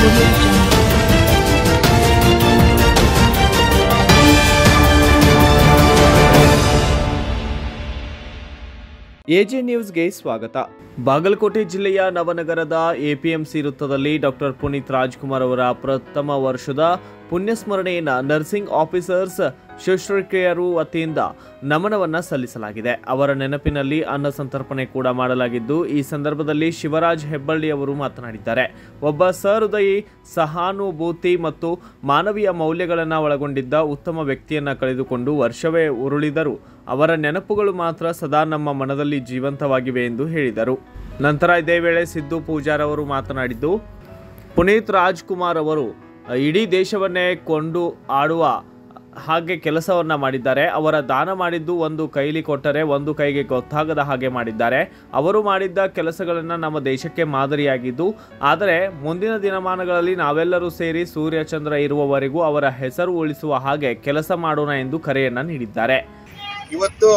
Audio Jungle. AJ ನ್ಯೂಸ್ಗೆ ಸ್ವಾಗತ ಬಾಗಲಕೋಟೆ ಜಿಲ್ಲೆಯ ನವನಗರದ ಎಪಿಎಂಸಿ ವೃತ್ತದಲ್ಲಿ ಡಾಕ್ಟರ್ ಪುನೀತ್ ರಾಜ್ಕುಮಾರ್ ಅವರ ಪ್ರಥಮ ವರ್ಷದ ಪುಣ್ಯಸ್ಮರಣೆಯನ್ನ ನರ್ಸಿಂಗ್ ಆಫೀಸರ್ಸ್ ಶುಶ್ರೂಷಕಿಯರು ವತಿಯಿಂದ ನಮನವನ್ನ ಸಲ್ಲಿಸಲಾಗಿದೆ ಅವರ ನೆನಪಿನಲ್ಲಿ ಅನ್ನ ಸಂತರ್ಪಣೆ ಕೂಡ ಮಾಡಲಾಗಿದ್ದು ಈ ಸಂದರ್ಭದಲ್ಲಿ ಶಿವರಾಜ್ ಹೆಬ್ಬಳ್ಳಿ ಅವರು ಮಾತನಾಡಿದ್ದಾರೆ ಒಬ್ಬ ಸಹೃದಯಿ ಸಹಾನುಭೂತಿ ಮತ್ತು ಮಾನವೀಯ ಮೌಲ್ಯಗಳನ್ನು ಒಳಗೊಂಡಿದ್ದ ಉತ್ತಮ ವ್ಯಕ್ತಿಯನ್ನ ಕಳೆದುಕೊಂಡು ವರ್ಷವೇ ಉರುಳಿದರೂ ಅವರ ನೆನಪುಗಳು ಮಾತ್ರ ಸದಾ ನಮ್ಮ ಮನದಲ್ಲಿ ಜೀವಂತವಾಗಿವೆ ಎಂದು ಹೇಳಿದರು ನಂತರ ಇದೇ ವೇಳೆ ಸಿದ್ದು ಪೂಜಾರ್ ಅವರು ಮಾತನಾಡಿದ್ದು ಪುನೀತ್ ರಾಜ್ಕುಮಾರ್ ಅವರು ಇಡೀ ದೇಶವನ್ನೇ ಕೊಂಡು ಆಡುವ ಹಾಗೆ ಕೆಲಸವನ್ನ ಮಾಡಿದ್ದಾರೆ ಅವರ ದಾನ ಮಾಡಿದ್ದು ಒಂದು ಕೈಲಿ ಕೊಟ್ಟರೆ ಒಂದು ಕೈಗೆ ಗೊತ್ತಾಗದ ಹಾಗೆ ಮಾಡಿದ್ದಾರೆ ಅವರು ಮಾಡಿದ್ದ ಕೆಲಸಗಳನ್ನು ನಮ್ಮ ದೇಶಕ್ಕೆ ಮಾದರಿಯಾಗಿದ್ದು ಆದರೆ ಮುಂದಿನ ದಿನಮಾನಗಳಲ್ಲಿ ನಾವೆಲ್ಲರೂ ಸೇರಿ ಸೂರ್ಯಚಂದ್ರ ಇರುವವರೆಗೂ ಅವರ ಹೆಸರು ಉಳಿಸುವ ಹಾಗೆ ಕೆಲಸ ಮಾಡೋಣ ಎಂದು ಕರೆಯನ್ನ ನೀಡಿದ್ದಾರೆ ಇವತ್ತು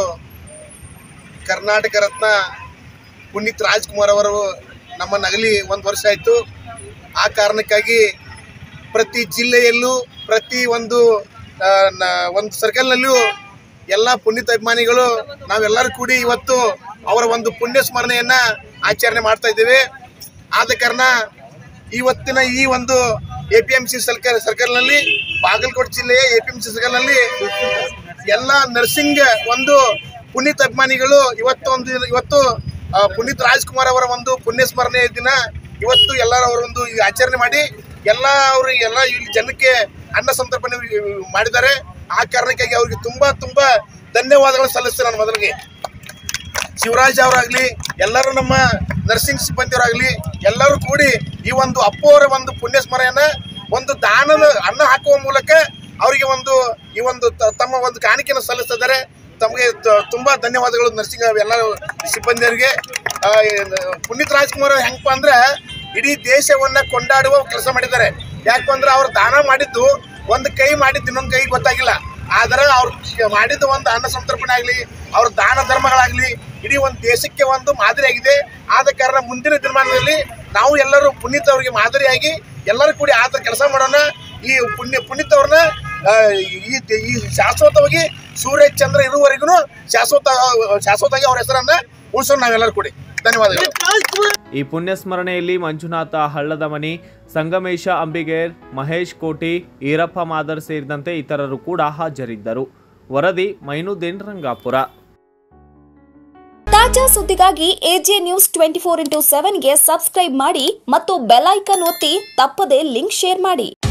ಕರ್ನಾಟಕ ರತ್ನ ಪುನೀತ್ ರಾಜ್ಕುಮಾರ್ ಅವರು ನಮ್ಮ ನಗಲಿ ಒಂದು ವರ್ಷ ಆಯಿತು ಆ ಕಾರಣಕ್ಕಾಗಿ ಪ್ರತಿ ಜಿಲ್ಲೆಯಲ್ಲೂ ಪ್ರತಿ ಒಂದು ಆ, ನ- ಒಂದು ಸರ್ಕಲ್ನಲ್ಲೂ ಎಲ್ಲ ಪುನೀತ್ ಅಭಿಮಾನಿಗಳು ನಾವೆಲ್ಲರೂ ಕೂಡಿ ಇವತ್ತು ಅವರ ಒಂದು ಪುಣ್ಯ ಸ್ಮರಣೆಯನ್ನ ಆಚರಣೆ ಮಾಡ್ತಾ ಇದ್ದೇವೆ ಆದ ಕಾರಣ ಇವತ್ತಿನ ಈ ಒಂದು A P M C circle ಸರ್ಕಲ್ನಲ್ಲಿ ಬಾಗಲಕೋಟೆ ಜಿಲ್ಲೆಯ ಎ ಪಿ ಎಂ ಸಿ ಸರ್ಕಲ್ನಲ್ಲಿ ಎಲ್ಲ ನರ್ಸಿಂಗ್ ಒಂದು ಪುನೀತ್ ಅಭಿಮಾನಿಗಳು ಇವತ್ತು ಒಂದು ಇವತ್ತು ಆ, ಪುನೀತ್ ರಾಜ್ಕುಮಾರ್ ಅವರ ಒಂದು ಪುಣ್ಯ ಸ್ಮರಣೆ ದಿನ ಇವತ್ತು ಎಲ್ಲರ ಅವರ ಒಂದು ಈ ಆಚರಣೆ ಮಾಡಿ ಎಲ್ಲ ಅವರು ಎಲ್ಲ ಇಲ್ಲಿ ಜನಕ್ಕೆ ಅನ್ನ ಸಂತರ್ಪಣೆ ಮಾಡಿದ್ದಾರೆ ಆ ಕಾರಣಕ್ಕಾಗಿ ಅವ್ರಿಗೆ ತುಂಬಾ ತುಂಬಾ ಧನ್ಯವಾದಗಳು ಸಲ್ಲಿಸ್ತೇನೆ ನಾನು ಮೊದಲಿಗೆ ಶಿವರಾಜ್ ಅವರಾಗ್ಲಿ ಎಲ್ಲರೂ ನಮ್ಮ ನರ್ಸಿಂಗ್ ಸಿಬ್ಬಂದಿಯವರಾಗ್ಲಿ ಎಲ್ಲರೂ ಕೂಡಿ ಈ ಒಂದು ಅಪ್ಪು ಅವರ ಒಂದು ಪುಣ್ಯ ಸ್ಮರಣೆಯನ್ನ ಒಂದು ದಾನದ ಅನ್ನ ಹಾಕುವ ಮೂಲಕ ಅವರಿಗೆ ಒಂದು ಈ ಒಂದು ತ- ತಮ್ಮ ಒಂದು ಕಾಣಿಕೆಯನ್ನು ಸಲ್ಲಿಸ್ತಿದ್ದಾರೆ ತಮಗೆ ತ- ತುಂಬಾ ಧನ್ಯವಾದಗಳು ನರ್ಸಿಂಗ್ ಎಲ್ಲ ಸಿಬ್ಬಂದಿಯವರಿಗೆ ಆ, ಏನ್ ಪುನೀತ್ ರಾಜ್ಕುಮಾರ್ ಹೆಂಗಪ್ಪ ಅಂದ್ರೆ ಇಡೀ ದೇಶವನ್ನ ಕೊಂಡಾಡುವ ಕೆಲಸ ಮಾಡಿದ್ದಾರೆ ಯಾಕಂದ್ರೆ ಅವ್ರು ದಾನ ಮಾಡಿದ್ದು ಒಂದು ಕೈ ಮಾಡಿದ್ದು ಇನ್ನೊಂದು ಕೈ ಗೊತ್ತಾಗಿಲ್ಲ ಆದ್ರೆ ಅವ್ರು ಮಾಡಿದ ಒಂದು ಅನ್ನ ಸಂತರ್ಪಣೆ ಆಗಲಿ ಅವ್ರ ದಾನ ಧರ್ಮಗಳಾಗಲಿ ಇಡೀ ಒಂದು ದೇಶಕ್ಕೆ ಒಂದು ಮಾದರಿಯಾಗಿದೆ ಆದ ಕಾರಣ ಮುಂದಿನ ದಿನಮಾನದಲ್ಲಿ ನಾವು ಎಲ್ಲರೂ ಪುನೀತ್ ಅವರಿಗೆ ಮಾದರಿಯಾಗಿ ಎಲ್ಲರೂ ಕೂಡಿ ಆತ ಕೆಲಸ ಮಾಡೋಣ ಈ ಪುಣ್ಯ ಪುನೀತ್ ಅವ್ರನ್ನ ಆ, ಈ ಈ ಶಾಶ್ವತವಾಗಿ ಸೂರ್ಯ ಚಂದ್ರ ಇರುವವರೆಗೂ ಶಾಶ್ವತ ಶಾಶ್ವತವಾಗಿ ಅವ್ರ ಹೆಸರನ್ನ ಉಳಿಸೋಣ ನಾವೆಲ್ಲರೂ ಕೂಡಿ ಧನ್ಯವಾದಗಳು ಈ ಪುಣ್ಯ ಸ್ಮರಣೆಯಲ್ಲಿ ಮಂಜುನಾಥ ಹಳ್ಳದ ಮನಿ ಸಂಗಮೇಶ ಅಂಬಿಗೇರ್ ಮಹೇಶ್ ಕೋಟಿ ಈರಪ್ಪ ಮಾದರ್ ಸೇರಿದಂತೆ ಇತರರು ಕೂಡ ಹಾಜರಿದ್ದರು ವರದಿ ಮೈನುದ್ದೀನ್ ರಂಗಾಪುರ ತಾಜಾ ಸುದ್ದಿಗಾಗಿ AJ news twenty four into ಸೆವೆನ್ಗೆ ಸಬ್ಸ್ಕ್ರೈಬ್ ಮಾಡಿ ಮತ್ತು ಬೆಲ್ ಐಕನ್ ಒತ್ತಿ ತಪ್ಪದೇ ಲಿಂಕ್ ಶೇರ್ ಮಾಡಿ